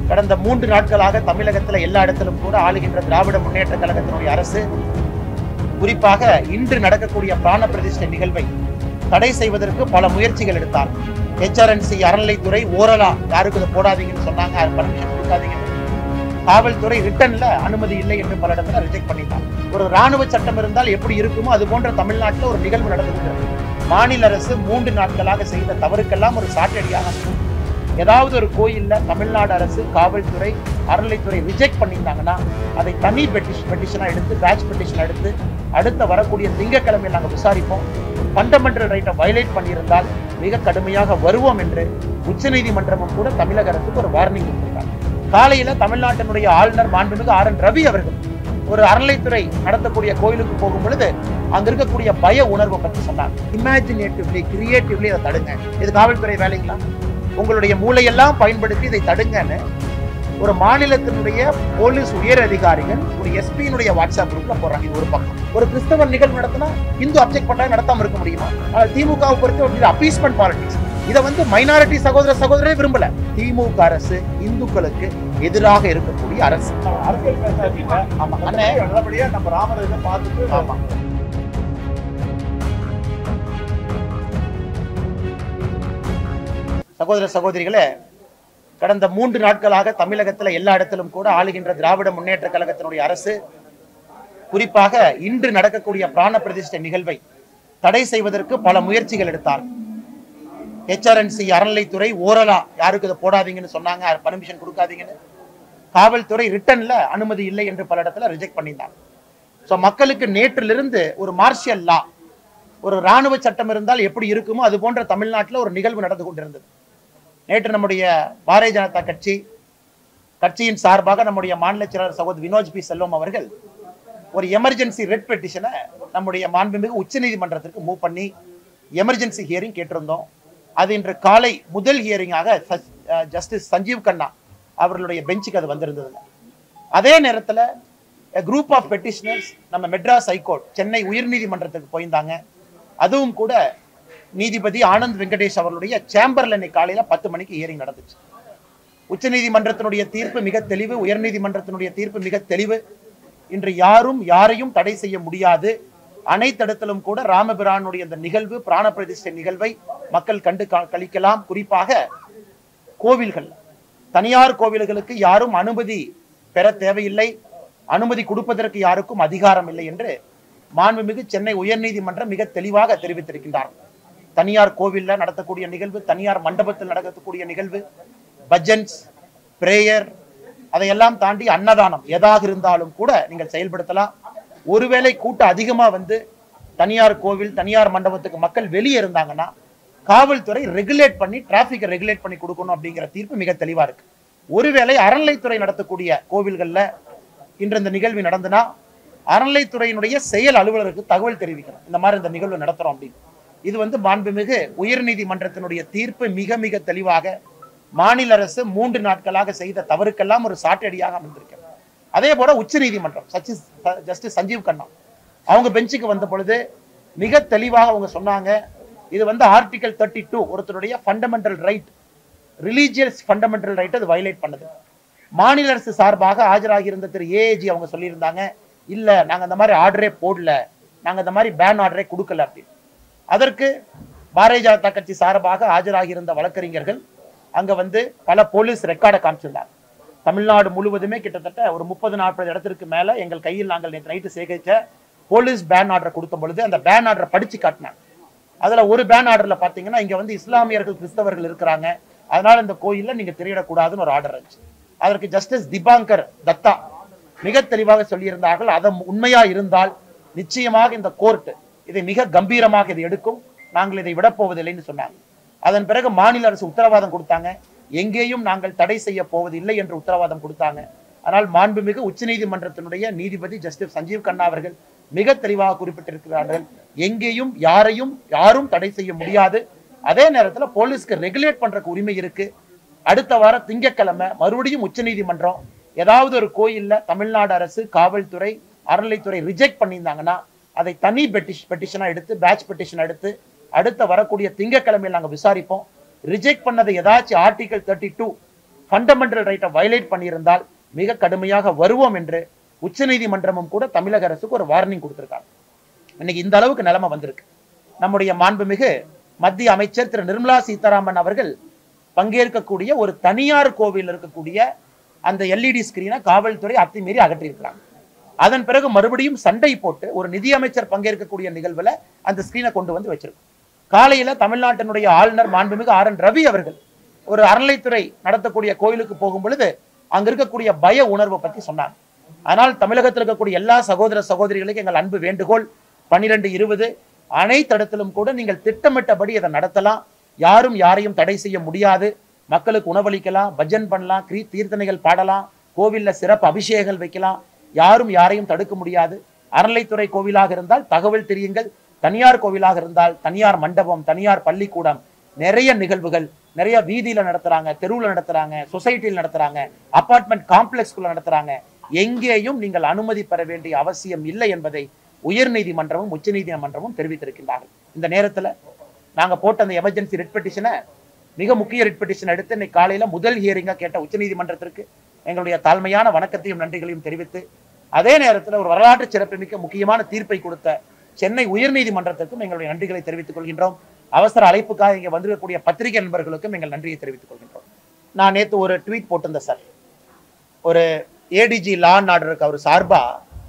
கடந்த மூன்று நாட்களாக தமிழகத்தில் எல்லா இடத்திலும் கூட ஆளுகின்ற திராவிட முன்னேற்ற கழகத்தினுடைய அரசு குறிப்பாக இன்று நடக்கக்கூடிய பிராண பிரதிஷ்டை நிகழ்வை தடை செய்வதற்கு பல முயற்சிகள் எடுத்தார் ஹெச்ஆர்என்சி அறநிலைத்துறை ஓரலா யாருக்கு இதை போடாதீங்கன்னு சொன்னாங்க பர்மிஷன் கொடுக்காதீங்கன்னு காவல்துறை ரிட்டன்ல அனுமதி இல்லை என்று பல இடத்துல ரிஜெக்ட் பண்ணிட்டார் ஒரு ராணுவ சட்டம் இருந்தால் எப்படி இருக்குமோ அது போன்ற தமிழ்நாட்டில் ஒரு நிகழ்வு நடந்துகிறது மாநில அரசு மூன்று நாட்களாக செய்த தவறுக்கெல்லாம் ஒரு சாட்டடியாக ஏதாவது ஒரு கோயில்ல தமிழ்நாடு அரசு காவல்துறை அறநிலைத்துறை ரிஜெக்ட் பண்ணியிருந்தாங்கன்னா அதை தனி பெட்டிஷன் பெட்டிஷனா எடுத்து பேட்ச் பெட்டிஷன் எடுத்து அடுத்த வரக்கூடிய திங்கட்கிழமை நாங்கள் விசாரிப்போம் ஃபண்டமெண்டல் ரைட்டை வயலேட் பண்ணியிருந்தால் மிக கடுமையாக வருவோம் என்று உச்சநீதிமன்றமும் கூட தமிழக அரசுக்கு ஒரு வார்னிங் கொடுத்திருக்காங்க காலையில தமிழ்நாட்டினுடைய ஆளுநர் மாண்புமிகு ஆர் என் ரவி அவர்கள் ஒரு அறநிலைத்துறை நடத்தக்கூடிய கோயிலுக்கு போகும் பொழுது அங்க இருக்கக்கூடிய பய உணர்வை பற்றி சொன்னாங்க இமேஜினேட்டிவ்லி கிரியேட்டிவ்லி அதை தடுங்க இது காவல்துறை வேலைங்களா உங்களுடைய மூளையெல்லாம் பயன்படுத்தி இதை தடுங்கன்னு ஒரு மாநிலத்தினுடைய போலீஸ் உயர் அதிகாரிகள் ஒரு எஸ்பியினுடைய வாட்ஸ்அப் குரூப்ல போடுறாங்க இது ஒரு பக்கம் ஒரு கிறிஸ்தவ நிகழ்வு நடத்தினா இந்து அப்செக்ட் பண்ணா நடத்தாம இருக்க முடியுமா ஆனா திமுகவை பொறுத்த அப்பீஸ்மெண்ட் பாலிடிக்ஸ் இதை வந்து மைனாரிட்டி சகோதர சகோதரே விரும்பல திமுக அரசு இந்துக்களுக்கு எதிராக இருக்கக்கூடிய அரசு அரசியல் பேசாதீங்க ஆமா அண்ணே நல்லபடியா நம்ம ராமர் இதை பார்த்துட்டு ஆமா சகோதர சகோதரிகளே கடந்த மூன்று நாட்களாக தமிழகத்தில் எல்லா இடத்திலும் கூட ஆளுகின்ற திராவிட முன்னேற்ற கழகத்தினுடைய அரசு குறிப்பாக இன்று நடக்கக்கூடிய பிராண பிரதிஷ்டை நிகழ்வை தடை செய்வதற்கு பல முயற்சிகள் எடுத்தார் ஹெச்ஆர்என்சி அறநிலைத்துறை ஓரலா யாருக்கு இதை போடாதீங்கன்னு சொன்னாங்க பர்மிஷன் கொடுக்காதீங்கன்னு காவல்துறை ரிட்டன்ல அனுமதி இல்லை என்று பல இடத்துல ரிஜெக்ட் பண்ணியிருந்தாங்க ஸோ மக்களுக்கு நேற்றிலிருந்து ஒரு மார்ஷியல் லா ஒரு ராணுவ சட்டம் இருந்தால் எப்படி இருக்குமோ அது போன்ற தமிழ்நாட்டில் ஒரு நிகழ்வு நடந்து கொண்டிருந்தது நேற்று நம்முடைய பாரதிய ஜனதா கட்சி கட்சியின் சார்பாக நம்முடைய மாநில செயலாளர் சகோதரி வினோஜ் பி செல்வம் அவர்கள் ஒரு எமர்ஜென்சி ரெட் பெட்டிஷனை நம்முடைய மாண்புமிகு உச்சநீதிமன்றத்திற்கு மூவ் பண்ணி எமர்ஜென்சி ஹியரிங் கேட்டிருந்தோம் அது இன்று காலை முதல் ஹியரிங்காக ஜஸ்டிஸ் சஞ்சீவ் கண்ணா அவர்களுடைய பெஞ்சுக்கு அது வந்திருந்தது அதே நேரத்தில் குரூப் ஆஃப் பெட்டிஷனர்ஸ் நம்ம மெட்ராஸ் ஹைகோர்ட் சென்னை உயர்நீதிமன்றத்துக்கு போயிருந்தாங்க அதுவும் கூட நீதிபதி ஆனந்த் வெங்கடேஷ் அவர்களுடைய சேம்பர்ல இன்னைக்கு காலையில பத்து மணிக்கு ஹியரிங் நடந்துச்சு உச்சநீதிமன்றத்தினுடைய தீர்ப்பு மிக தெளிவு உயர்நீதிமன்றத்தினுடைய தீர்ப்பு மிக தெளிவு இன்று யாரும் யாரையும் தடை செய்ய முடியாது அனைத்திடத்திலும் கூட ராமபிரானுடைய இந்த நிகழ்வு பிராண பிரதிஷ்டை நிகழ்வை மக்கள் கண்டு க- கழிக்கலாம் குறிப்பாக கோவில்கள் தனியார் கோவில்களுக்கு யாரும் அனுமதி பெற தேவையில்லை அனுமதி கொடுப்பதற்கு யாருக்கும் அதிகாரம் இல்லை என்று மாண்புமிகு சென்னை உயர்நீதிமன்றம் மிக தெளிவாக தெரிவித்திருக்கின்றார் தனியார் கோவில்ல நடத்தக்கூடிய நிகழ்வு தனியார் மண்டபத்தில் நடக்கக்கூடிய நிகழ்வு பஜன்ஸ் பிரேயர் அதையெல்லாம் தாண்டி அன்னதானம் எதாக இருந்தாலும் கூட நீங்கள் செயல்படுத்தலாம் ஒருவேளை கூட்டம் அதிகமா வந்து தனியார் கோவில் தனியார் மண்டபத்துக்கு மக்கள் வெளியே இருந்தாங்கன்னா காவல்துறை ரெகுலேட் பண்ணி டிராபிக்கை ரெகுலேட் பண்ணி கொடுக்கணும் அப்படிங்கிற தீர்ப்பு மிக தெளிவா இருக்கு ஒருவேளை அறநிலைத்துறை நடத்தக்கூடிய கோவில்கள்ல இன்று இந்த நிகழ்வு நடந்துனா அறநிலைத்துறையினுடைய செயல் அலுவலருக்கு தகவல் தெரிவிக்கணும் இந்த மாதிரி இந்த நிகழ்வு நடத்துறோம் அப்படின்னு இது வந்து மாண்புமிகு உயர்நீதிமன்றத்தினுடைய தீர்ப்பு மிக மிக தெளிவாக மாநில அரசு மூன்று நாட்களாக செய்த தவறுக்கெல்லாம் ஒரு சாட்டடியாக அமைந்திருக்கிறது அதே போல உச்சநீதிமன்றம் சச்சிஸ் ஜஸ்டிஸ் சஞ்சீவ் கண்ணா அவங்க பெஞ்சுக்கு வந்த பொழுது மிக தெளிவாக அவங்க சொன்னாங்க இது வந்து ஆர்டிகல் தேர்ட்டி டூ ஒருத்தருடைய fundamental right religious fundamental right அது வயலேட் பண்ணுது மாநில அரசு சார்பாக ஆஜராகியிருந்த திரு ஏஏஜி அவங்க சொல்லியிருந்தாங்க இல்ல நாங்க அந்த மாதிரி ஆர்டரே போடல நாங்க அந்த மாதிரி பேன் ஆர்டரே கொடுக்கல அப்படின்னு அதற்கு பாரதிய ஜனதா கட்சி சார்பாக ஆஜராகியிருந்த வழக்கறிஞர்கள் அங்க வந்து பல போலீஸ் ரெக்கார்டை காமிச்சிருந்தாங்க தமிழ்நாடு முழுவதுமே கிட்டத்தட்ட ஒரு முப்பது நாற்பது இடத்திற்கு மேல எங்கள் கையில் நாங்கள் நேற்று நைட்டு சேகரிச்ச போலீஸ் பேன் ஆர்டர் கொடுத்த பொழுது அந்த பேன் ஆர்டரை படிச்சு காட்டினாங்க அதுல ஒரு பேன் ஆர்டர்ல பாத்தீங்கன்னா இங்க வந்து இஸ்லாமியர்கள் கிறிஸ்தவர்கள் இருக்கிறாங்க அதனால இந்த கோயில்ல நீங்க திரையிடக்கூடாதுன்னு ஒரு ஆர்டர் இருந்துச்சு அதற்கு ஜஸ்டிஸ் திபாங்கர் தத்தா மிக தெளிவாக சொல்லியிருந்தார்கள் அது உண்மையா இருந்தால் நிச்சயமாக இந்த கோர்ட் இதை மிக கம்பீரமாக இதை எடுக்கும் நாங்கள் இதை விடப்போவதில்லைன்னு சொன்னாங்க அதன் பிறகு மாநில அரசு உத்தரவாதம் கொடுத்தாங்க எங்கேயும் நாங்கள் தடை செய்ய போவதில்லை என்று உத்தரவாதம் கொடுத்தாங்க ஆனால் மாண்புமிகு உச்சநீதிமன்றத்தினுடைய நீதிபதி ஜஸ்டிஸ் சஞ்சீவ் கண்ணா அவர்கள் மிக தெளிவாக குறிப்பிட்டிருக்கிறார்கள் எங்கேயும் யாரையும் யாரும் தடை செய்ய முடியாது அதே நேரத்துல போலீஸ்க்கு ரெகுலேட் பண்றதுக்கு உரிமை இருக்கு அடுத்த வாரம் திங்கட்கிழமை மறுபடியும் உச்சநீதிமன்றம் ஏதாவது ஒரு கோயில்ல தமிழ்நாடு அரசு காவல்துறை அறநிலைத்துறை ரிஜெக்ட் பண்ணியிருந்தாங்கன்னா அதை தனி பெட்டிஷ் பெட்டிஷனா எடுத்து பேட்ச் பெட்டிஷன் எடுத்து அடுத்த வரக்கூடிய திங்கட்கிழமையில் நாங்க விசாரிப்போம் ரிஜெக்ட் பண்ணதை ஏதாச்சும் ஆர்டிகல் தேர்ட்டி டூ ஃபண்டமெண்டல் ரைட்டை வயலேட் பண்ணியிருந்தால் மிக கடுமையாக வருவோம் என்று உச்சநீதிமன்றமும் கூட தமிழக அரசுக்கு ஒரு வார்னிங் கொடுத்திருக்காங்க இன்னைக்கு இந்த அளவுக்கு நிலைமை வந்திருக்கு நம்முடைய மாண்புமிகு மத்திய அமைச்சர் திரு நிர்மலா சீதாராமன் அவர்கள் பங்கேற்கக்கூடிய ஒரு தனியார் கோவில் இருக்கக்கூடிய அந்த எல்இடி ஸ்கிரீனை காவல்துறை அத்துமீறி அகற்றியிருக்கிறாங்க அதன் பிறகு மறுபடியும் சண்டை போட்டு ஒரு நிதியமைச்சர் பங்கேற்கக்கூடிய நிகழ்வுல அந்த ஸ்கிரீனை கொண்டு வந்து வச்சிருக்கோம் காலையில தமிழ்நாட்டினுடைய ஆளுநர் மாண்புமிகு ஆர் என் ரவி அவர்கள் ஒரு அறநிலைத்துறை நடத்தக்கூடிய கோயிலுக்கு போகும் பொழுது அங்க இருக்கக்கூடிய பய உணர்வை பத்தி சொன்னாங்க ஆனால் தமிழகத்தில் இருக்கக்கூடிய எல்லா சகோதர சகோதரிகளுக்கும் எங்கள் அன்பு வேண்டுகோள் பன்னிரெண்டு இருபது அனைத்து இடத்திலும் கூட நீங்கள் திட்டமிட்டபடி இதை நடத்தலாம் யாரும் யாரையும் தடை செய்ய முடியாது மக்களுக்கு உணவளிக்கலாம் பஜன் பண்ணலாம் கிரீ தீர்த்தனைகள் பாடலாம் கோவில்ல சிறப்பு அபிஷேகங்கள் வைக்கலாம் யாரும் யாரையும் தடுக்க முடியாது அறநிலைத்துறை கோவிலாக இருந்தால் தகவல் தெரியுங்கள் தனியார் கோவிலாக இருந்தால் தனியார் மண்டபம் தனியார் பள்ளிக்கூடம் நிறைய நிகழ்வுகள் நிறைய வீதியில நடத்துறாங்க தெருவுல நடத்துறாங்க சொசைட்டியில் நடத்துறாங்க அபார்ட்மெண்ட் காம்ப்ளெக்ஸ்குள்ள நடத்துறாங்க எங்கேயும் நீங்கள் அனுமதி பெற வேண்டிய அவசியம் இல்லை என்பதை உயர்நீதிமன்றமும் உச்சநீதிமன்றமும் தெரிவித்திருக்கின்றார்கள் இந்த நேரத்துல நாங்க போட்ட அந்த எமர்ஜென்சி ரிட் பெட்டிஷனை மிக முக்கிய ரிட் பெட்டிஷன் எடுத்து இன்னைக்கு காலையில முதல் ஹியரிங்கா கேட்ட உச்சநீதிமன்றத்திற்கு எங்களுடைய தாழ்மையான வணக்கத்தையும் நன்றிகளையும் தெரிவித்து அதே நேரத்தில் ஒரு வரலாற்று சிறப்புமிக்க முக்கியமான தீர்ப்பை கொடுத்த சென்னை உயர்நீதிமன்றத்திற்கும் எங்களுடைய நன்றிகளை தெரிவித்துக் கொள்கின்றோம் அவசர அழைப்புக்காக இங்கே வந்திருக்கக்கூடிய பத்திரிகை நண்பர்களுக்கும் எங்கள் நன்றியை தெரிவித்துக் கொள்கின்றோம் நான் நேத்து ஒரு ட்வீட் போட்டிருந்தேன் சார் ஒரு ஏடிஜி லா அண்ட் ஆர்டருக்கு அவர் சார்பா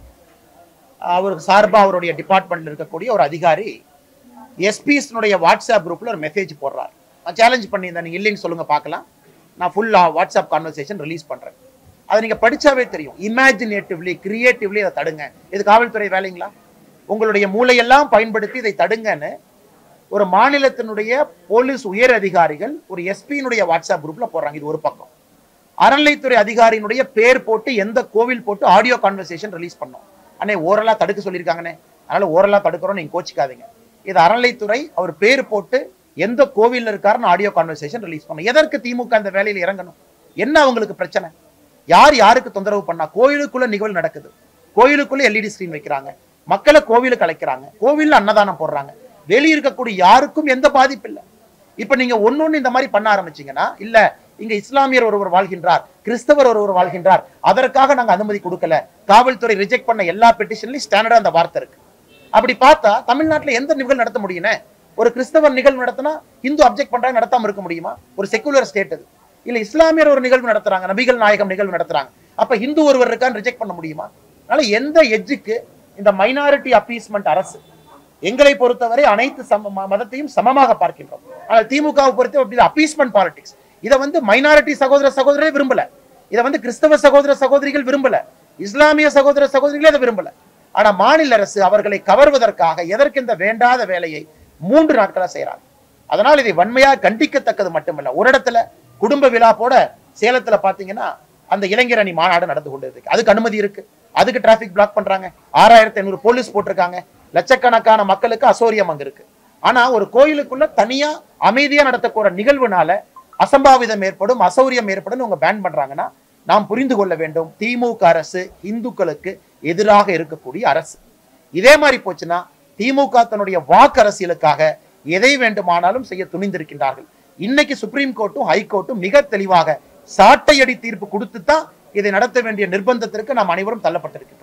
அவருக்கு சார்பா அவருடைய டிபார்ட்மெண்ட்ல இருக்கக்கூடிய ஒரு அதிகாரி எஸ்பிஎஸ்னுடைய வாட்ஸ்அப் குரூப்ல ஒரு மெசேஜ் போடுறார் நான் சேலஞ்ச் பண்ணியிருந்தேன் நீங்க இல்லைன்னு சொல்லுங்க பார்க்கலாம் நான் ஃபுல்லா வாட்ஸ்அப் கான்வர்சேஷன் ரிலீஸ் பண்றேன் அதை நீங்க படிச்சாவே தெரியும் இமேஜினேட்டிவ்லி கிரியேட்டிவ்லி அதை தடுங்க இது காவல்துறை வேலைங்களா உங்களுடைய மூளையெல்லாம் பயன்படுத்தி இதை தடுங்கன்னு ஒரு மாநிலத்தினுடைய போலீஸ் உயர் அதிகாரிகள் ஒரு எஸ்பியினுடைய வாட்ஸ்அப் குரூப்ல போடுறாங்க இது ஒரு பக்கம் அறநிலைத்துறை அதிகாரியினுடைய பேர் போட்டு எந்த கோவில் போட்டு ஆடியோ கான்வர்சேஷன் ரிலீஸ் பண்ணோம் அண்ணே ஓரலா தடுக்க சொல்லியிருக்காங்கண்ணே அதனால ஓரலா தடுக்கிறோம் நீங்க கோச்சிக்காதீங்க இது அறநிலைத்துறை அவர் பேர் போட்டு எந்த கோவில்ல இருக்காருன்னு ஆடியோ கான்வர்சேஷன் ரிலீஸ் பண்ணோம் எதற்கு திமுக அந்த வேலையில இறங்கணும் என்ன அவங்களுக்கு பிரச்சனை யார் யாருக்கு தொந்தரவு பண்ணா கோயிலுக்குள்ள நிகழ்வு நடக்குது கோயிலுக்குள்ள எல்இடி ஸ்கிரீன் வைக்கிறாங்க மக்களை கோவிலுக்கு அழைக்கிறாங்க கோவில்ல அன்னதானம் போடுறாங்க வெளிய இருக்கக்கூடிய யாருக்கும் எந்த பாதிப்பு இல்லை இப்ப நீங்க ஒன்னொன்னு இந்த மாதிரி பண்ண ஆரம்பிச்சீங்கன்னா இல்ல இங்க இஸ்லாமியர் ஒருவர் வாழ்கின்றார் கிறிஸ்தவர் ஒருவர் வாழ்கின்றார் அதற்காக நாங்க அனுமதி கொடுக்கல காவல்துறை ரிஜெக்ட் பண்ண எல்லா பெட்டிஷன்லயும் ஸ்டாண்டர்டா அந்த வார்த்தை இருக்கு அப்படி பார்த்தா தமிழ்நாட்டுல எந்த நிகழ்வு நடத்த முடியுனே ஒரு கிறிஸ்தவர் நிகழ்வு நடத்தினா இந்து அப்ஜெக்ட் பண்றாங்க நடத்தாம இருக்க முடியுமா ஒரு செக்குலர் ஸ்டேட் அது இல்ல இஸ்லாமியர் ஒரு நிகழ்வு நடத்துறாங்க நபிகள் நாயகம் நிகழ்வு நடத்துறாங்க அப்ப இந்து ஒருவர் இருக்கான்னு ரிஜெக்ட் பண்ண முடியுமா அதனால எந்த எஜ்ஜுக்கு இந்த மைனாரிட்டி அப்பீஸ்மெண்ட் அரசு எங்களை பொறுத்தவரை அனைத்து சம ம- மதத்தையும் சமமாக பார்க்கின்றோம் ஆனால் திமுகவை பொறுத்த அப்படி அப்பீஸ்மெண்ட் பாலிடிக்ஸ் இதை வந்து மைனாரிட்டி சகோதர சகோதரரே விரும்பல இதை வந்து கிறிஸ்தவ சகோதர சகோதரிகள் விரும்பல இஸ்லாமிய சகோதர சகோதரிகளே அதை விரும்பல ஆனா மாநில அரசு அவர்களை கவர்வதற்காக எதற்கு இந்த வேண்டாத வேலையை மூன்று நாட்களா செய்யறாங்க அதனால் இதை வன்மையா கண்டிக்கத்தக்கது மட்டுமல்ல ஒரு இடத்துல குடும்ப விழா போட சேலத்துல பாத்தீங்கன்னா அந்த இளைஞர் அணி மாநாடு நடந்து கொண்டு இருக்கு அதுக்கு அனுமதி இருக்கு அதுக்கு டிராபிக் பிளாக் பண்றாங்க ஆறாயிரத்தி ஐநூறு போலீஸ் போட்டிருக்காங்க லட்சக்கணக்கான மக்களுக்கு அசௌரியம் அங்க இருக்கு ஆனா ஒரு கோயிலுக்குள்ள தனியா அமைதியா நடத்தக்கூட நிகழ்வுனால அசம்பாவிதம் ஏற்படும் அசௌரியம் ஏற்படும் உங்க பேன் பண்றாங்கன்னா நாம் புரிந்து கொள்ள வேண்டும் திமுக அரசு இந்துக்களுக்கு எதிராக இருக்கக்கூடிய அரசு இதே மாதிரி போச்சுன்னா திமுக தன்னுடைய வாக்கு அரசியலுக்காக எதை வேண்டுமானாலும் செய்ய துணிந்திருக்கின்றார்கள் இன்னைக்கு சுப்ரீம் கோர்ட்டும் ஹைகோர்ட்டும் மிக தெளிவாக சாட்டையடி தீர்ப்பு கொடுத்து தான் இதை நடத்த வேண்டிய நிர்பந்தத்திற்கு நாம் அனைவரும் தள்ளப்பட்டிருக்கின்றோம்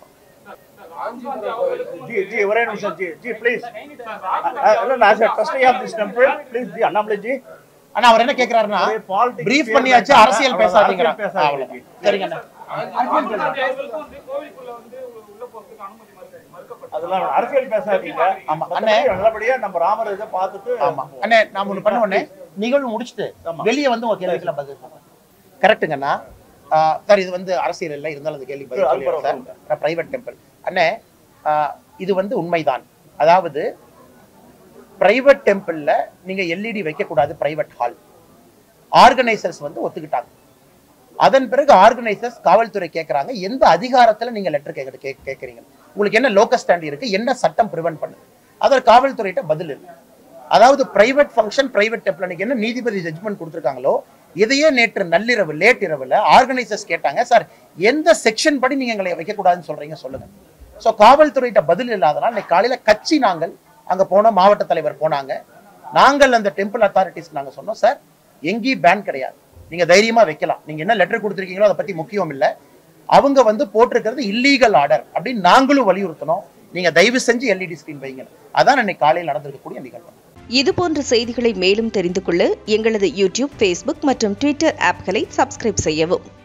ஜி ஜி ஒரே நிமிஷம் ஜி ஜி ப்ளீஸ் இல்ல as trustee of this temple please ji Annamalai ji ஆனா அவர் என்ன கேக்குறாருன்னா ஒரே politics பிரீஃப் பேர் பண்ணியாச்சு பேசாம அரசியல் அவ்வளவு பேசாதீங்க அரசியல் பேசாதீங்க ஜி. சரிங்க அண்ணா. அதெல்லாம் அரசியல் பேசாதீங்க ஆமா. மத்தபடி அண்ணே. நல்லபடியா நம்ம ராமர் இதை பார்த்துட்டு ஆமா அண்ணே நான் ஒண்ணு பண்ண உடனே நிகழ்வு முடிச்சுட்டு ஆமா. வெளியே வந்து உங்க கேள்விக்கெல்லாம் பதில் சொல்றேன் கரெக்ட்டுங்கண்ணா ஆஹ் சார் இது வந்து அரசியல் இல்லை இருந்தாலும் அந்த கேள்வி பதில் அது சொல்லிடுறேன் சார் பரவாயில்ல. நான் பிரைவேட் டெம்பிள் அண்ணே ஆஹ் இது வந்து உண்மைதான் அதாவது பிரைவேட் டெம்பிள்ல நீங்க எல்இடி வைக்க கூடாது பிரைவேட் ஹால் ஆர்கனைசர்ஸ் வந்து ஒத்துக்கிட்டாங்க அதன் பிறகு ஆர்கனைசர்ஸ் காவல்துறை கேட்கறாங்க எந்த அதிகாரத்துல நீங்க லெட்டர் கேட்க கே- கேட்கறீங்க உங்களுக்கு என்ன லோக்கல் ஸ்டாண்ட் இருக்கு என்ன சட்டம் ப்ரிவென்ட் பண்ணுது அதற்கு காவல்துறையிட்ட பதில் இல்லை அதாவது பிரைவேட் ஃபங்க்ஷன் பிரைவேட் டெம்பிள் அன்னைக்கு என்ன நீதிபதி ஜட்ஜ்மெண்ட் கொடுத்துருக்காங்களோ இதையே நேற்று நள்ளிரவு லேட் இரவுல ஆர்கனைசர்ஸ் கேட்டாங்க சார் எந்த செக்ஷன் படி நீங்க எங்களை வைக்கக்கூடாதுன்னு சொல்றீங்க சொல்லுங்க ஸோ காவல்துறையிட்ட பதில் இல்லாதனால இன்னைக்கு காலையில கட்சி நாங்கள் அங்க போனோம் மாவட்ட தலைவர் போனாங்க நாங்கள் அந்த டெம்பிள் அத்தாரிட்டிஸ்க்கு நாங்க சொன்னோம் சார் எங்கேயும் பேன் கிடையாது நீங்க தைரியமா வைக்கலாம் நீங்க என்ன லெட்டர் கொடுத்துருக்கீங்களோ அதை பத்தி முக்கியம் இல்ல அவங்க வந்து போட்டிருக்கிறது இல்லீகல் ஆர்டர் அப்படின்னு நாங்களும் வலியுறுத்தணும் நீங்க தயவு செஞ்சு எல்இடி ஸ்கிரீன் வைங்க அதான் இன்னைக்கு காலையில் நடந்திருக்கக்கூடிய நிகழ்வு இதுபோன்ற செய்திகளை மேலும் தெரிந்து கொள்ள எங்களது யூடியூப் ஃபேஸ்புக் மற்றும் ட்விட்டர் ஆப்களை சப்ஸ்கிரைப் செய்யவும்